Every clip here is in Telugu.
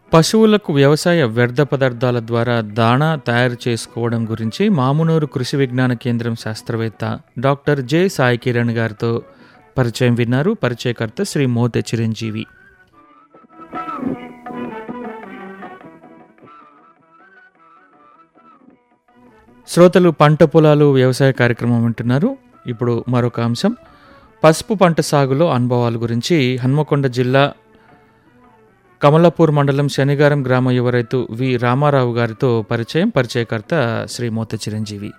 పశువులకు వ్యవసాయ వ్యర్థ పదార్థాల ద్వారా దాణా తయారు చేసుకోవడం గురించి మామునూరు కృషి విజ్ఞాన కేంద్రం శాస్త్రవేత్త డాక్టర్ జె సాయి కిరణ్ గారితో పరిచయం విన్నారు పరిచయకర్త శ్రీ మోతే చిరంజీవి శ్రోతలు పంట పొలాలు వ్యవసాయ కార్యక్రమం వింటున్నారు ఇప్పుడు మరొక అంశం పసుపు పంట సాగులో అనుభవాల గురించి హన్మకొండ జిల్లా కమలాపూర్ మండలం శనిగారం గ్రామ యువ రైతు వి రామారావు గారితో పరిచయం పరిచయకర్త శ్రీ మోత చిరంజీవి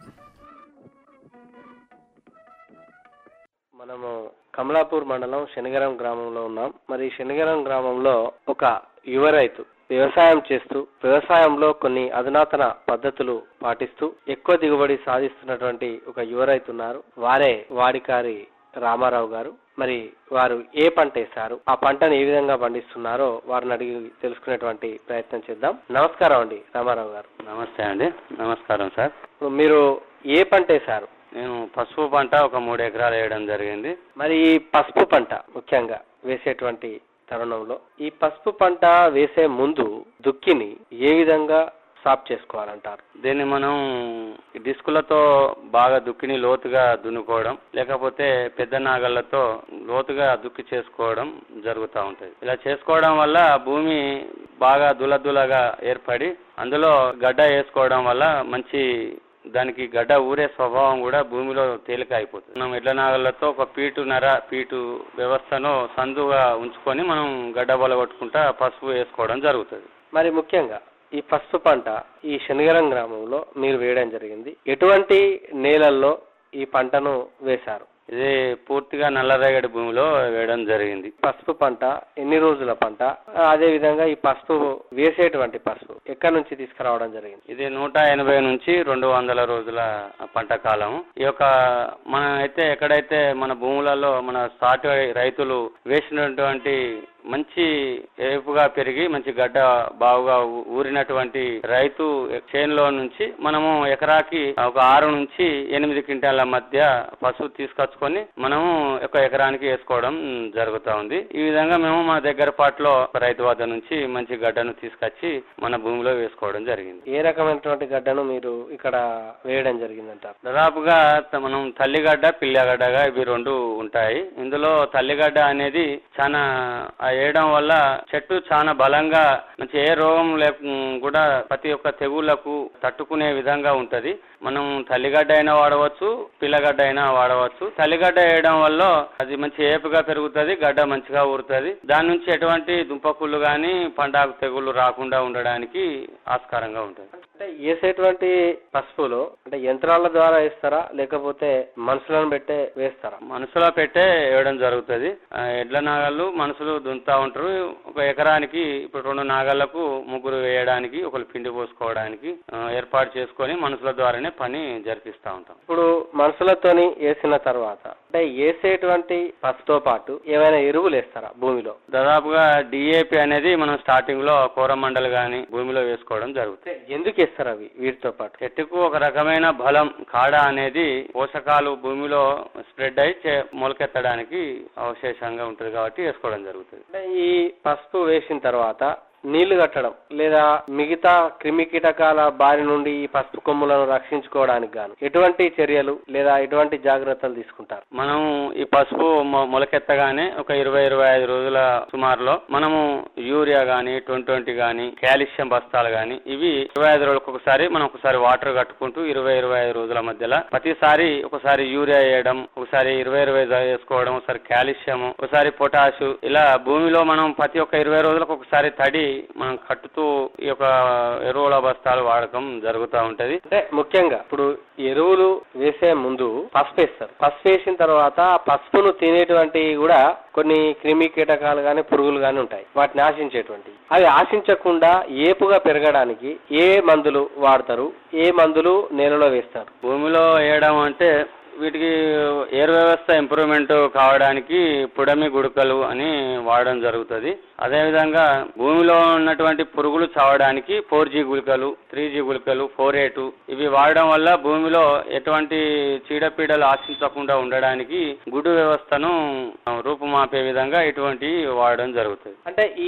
మనము కమలాపూర్ మండలం శనిగరం గ్రామంలో ఉన్నాం మరి ఈ శనిగరం గ్రామంలో ఒక యువ రైతు వ్యవసాయం చేస్తూ వ్యవసాయంలో కొన్ని అధునాతన పద్ధతులు పాటిస్తూ ఎక్కువ దిగుబడి సాధిస్తున్నటువంటి ఒక యువ రైతు ఉన్నారు వారే వాడికారి రామారావు గారు మరి వారు ఏ పంట వేశారు ఆ పంటను ఏ విధంగా పండిస్తున్నారో వారిని అడిగి తెలుసుకునేటువంటి ప్రయత్నం చేద్దాం నమస్కారం అండి రామారావు గారు నమస్తే అండి నమస్కారం సార్ ఇప్పుడు మీరు ఏ పంట వేశారు నేను పసుపు పంట ఒక మూడు ఎకరాలు వేయడం జరిగింది మరి ఈ పసుపు పంట ముఖ్యంగా వేసేటువంటి తరుణంలో ఈ పసుపు పంట వేసే ముందు దుక్కిని ఏ విధంగా సాఫ్ చేసుకోవాలంటారు దీన్ని మనం డిస్కులతో బాగా దుక్కిని లోతుగా దున్నుకోవడం లేకపోతే పెద్ద నాగళ్లతో లోతుగా దుక్కి చేసుకోవడం జరుగుతూ ఉంటుంది ఇలా చేసుకోవడం వల్ల భూమి బాగా దులదులగా ఏర్పడి అందులో గడ్డ వేసుకోవడం వల్ల మంచి దానికి గడ్డ ఊరే స్వభావం కూడా భూమిలో తేలిక అయిపోతుంది మనం ఎడ్ల నాగళ్లతో ఒక పీటు నర పీటు వ్యవస్థను సందుగా ఉంచుకొని మనం గడ్డ బలగొట్టుకుంటా పసుపు వేసుకోవడం జరుగుతుంది మరి ముఖ్యంగా ఈ పసుపు పంట ఈ శనిగరం గ్రామంలో మీరు వేయడం జరిగింది ఎటువంటి నేలల్లో ఈ పంటను వేశారు ఇది పూర్తిగా నల్లరేగడి భూమిలో వేయడం జరిగింది పసుపు పంట ఎన్ని రోజుల పంట అదే విధంగా ఈ పసుపు వేసేటువంటి పసుపు ఎక్కడి నుంచి తీసుకురావడం జరిగింది ఇది నూట ఎనభై నుంచి రెండు వందల రోజుల పంట కాలం ఈ యొక్క మన అయితే ఎక్కడైతే మన భూములలో మన సాటి రైతులు వేసినటువంటి మంచి ఏపుగా పెరిగి మంచి గడ్డ బావుగా ఊ- ఊరినటువంటి రైతు చేనులో నుంచి మనము ఎకరాకి ఒక ఆరు నుంచి ఎనిమిది క్వింటాల మధ్య పసుపు తీసుకొచ్చుకొని మనము ఒక ఎకరానికి వేసుకోవడం జరుగుతూ ఉంది ఈ విధంగా మేము మా దగ్గర పాటలో రైతు వద్ద నుంచి మంచి గడ్డను తీసుకొచ్చి మన భూమిలో వేసుకోవడం జరిగింది ఏ రకమైనటువంటి గడ్డను మీరు ఇక్కడ వేయడం జరిగిందంటారు దాదాపుగా త- మనం తల్లిగడ్డ పిల్లగడ్డగా ఇవి రెండు ఉంటాయి ఇందులో తల్లిగడ్డ అనేది చాలా ఆ వేయడం వల్ల చెట్టు చాలా బలంగా మంచి ఏ రోగం లేక కూడా ప్రతి ఒక్క తెగుళ్లకు తట్టుకునే విధంగా ఉంటది మనం తల్లిగడ్డ అయినా వాడవచ్చు పిల్లగడ్డ అయినా వాడవచ్చు తల్లిగడ్డ వేయడం వల్ల అది మంచి ఏపుగా పెరుగుతుంది గడ్డ మంచిగా ఊరుతుంది దాని నుంచి ఎటువంటి దుంపకుళ్ళు గాని పండాకు తెగుళ్ళు రాకుండా ఉండడానికి ఆస్కారంగా ఉంటుంది అంటే వేసేటువంటి పసుపులో అంటే యంత్రాల ద్వారా వేస్తారా లేకపోతే మనుషులను పెట్టే వేస్తారా మనసులో పెట్టే వేయడం జరుగుతుంది ఆ, ఎడ్ల నాగళ్ళు మనుషులు దున్నుతా ఉంటారు ఒక ఎకరానికి ఇప్పుడు రెండు నాగళ్లకు ముగ్గురు వేయడానికి ఒకరు పిండి పోసుకోవడానికి ఆ, ఏర్పాటు చేసుకొని మనుషుల ద్వారానే పని జరిపిస్తా ఉంటాం ఇప్పుడు మనుషులతోని వేసిన తర్వాత అంటే వేసేటువంటి పసుపుతో పాటు ఏమైనా ఎరువులు వేస్తారా భూమిలో దాదాపుగా డిఏపి అనేది మనం స్టార్టింగ్ లో కోరమండలు గాని భూమిలో వేసుకోవడం జరుగుతుంది అంటే ఎందుకు వేస్తారు అవి వీటితో పాటు చెట్టుకు ఒక రకమైన బలం కాడ అనేది పోషకాలు భూమిలో స్ప్రెడ్ అయి చే- మొలకెత్తడానికి అవశేషంగా ఉంటుంది కాబట్టి వేసుకోవడం జరుగుతుంది అంటే ఈ పసుపు వేసిన తర్వాత నీళ్లు కట్టడం లేదా మిగతా క్రిమి కీటకాల బారి నుండి ఈ పసుపు కొమ్ములను రక్షించుకోవడానికి గాను ఎటువంటి చర్యలు లేదా ఎటువంటి జాగ్రత్తలు తీసుకుంటారు మనం ఈ పసుపు మొ- మొలకెత్తగానే ఒక ఇరవై ఇరవై ఐదు రోజుల సుమారులో మనము యూరియా గాని ట్వంటీ ట్వంటీ గాని కాల్షియం బస్తాలు గాని ఇవి ఇరవై ఐదు రోజులకు ఒకసారి మనం ఒకసారి వాటర్ కట్టుకుంటూ ఇరవై ఇరవై ఐదు రోజుల మధ్యలో ప్రతిసారి ఒకసారి యూరియా వేయడం ఒకసారి ఇరవై ఇరవై ఐదు వేసుకోవడం ఒకసారి కాల్షియం ఒకసారి పొటాషు ఇలా భూమిలో మనం ప్రతి ఒక్క ఇరవై రోజులకు ఒకసారి తడి మనం కట్టుతూ ఈ యొక్క ఎరువుల బస్తాలు వాడకం జరుగుతూ ఉంటది అంటే ముఖ్యంగా ఇప్పుడు ఎరువులు వేసే ముందు పసుపు వేస్తారు పసుపు వేసిన తర్వాత ఆ పసుపును తినేటువంటి కూడా కొన్ని క్రిమి కీటకాలు గాని పురుగులు గాని ఉంటాయి వాటిని ఆశించేటువంటి అవి ఆశించకుండా ఏపుగా పెరగడానికి ఏ మందులు వాడతారు ఏ మందులు నేలలో వేస్తారు భూమిలో వేయడం అంటే వీటికి ఎయిర్ వ్యవస్థ ఇంప్రూవ్మెంట్ కావడానికి పుడమి గుడకలు అని వాడడం జరుగుతుంది అదేవిధంగా భూమిలో ఉన్నటువంటి పురుగులు చావడానికి ఫోర్ జీ గుళికలు త్రీ జీ గుళికలు ఫోర్ ఎయిట్ ఇవి వాడడం వల్ల భూమిలో ఎటువంటి చీడపీడలు ఆశించకుండా ఉండడానికి గుడ్డు వ్యవస్థను రూపుమాపే విధంగా ఇటువంటివి వాడడం జరుగుతుంది అంటే ఈ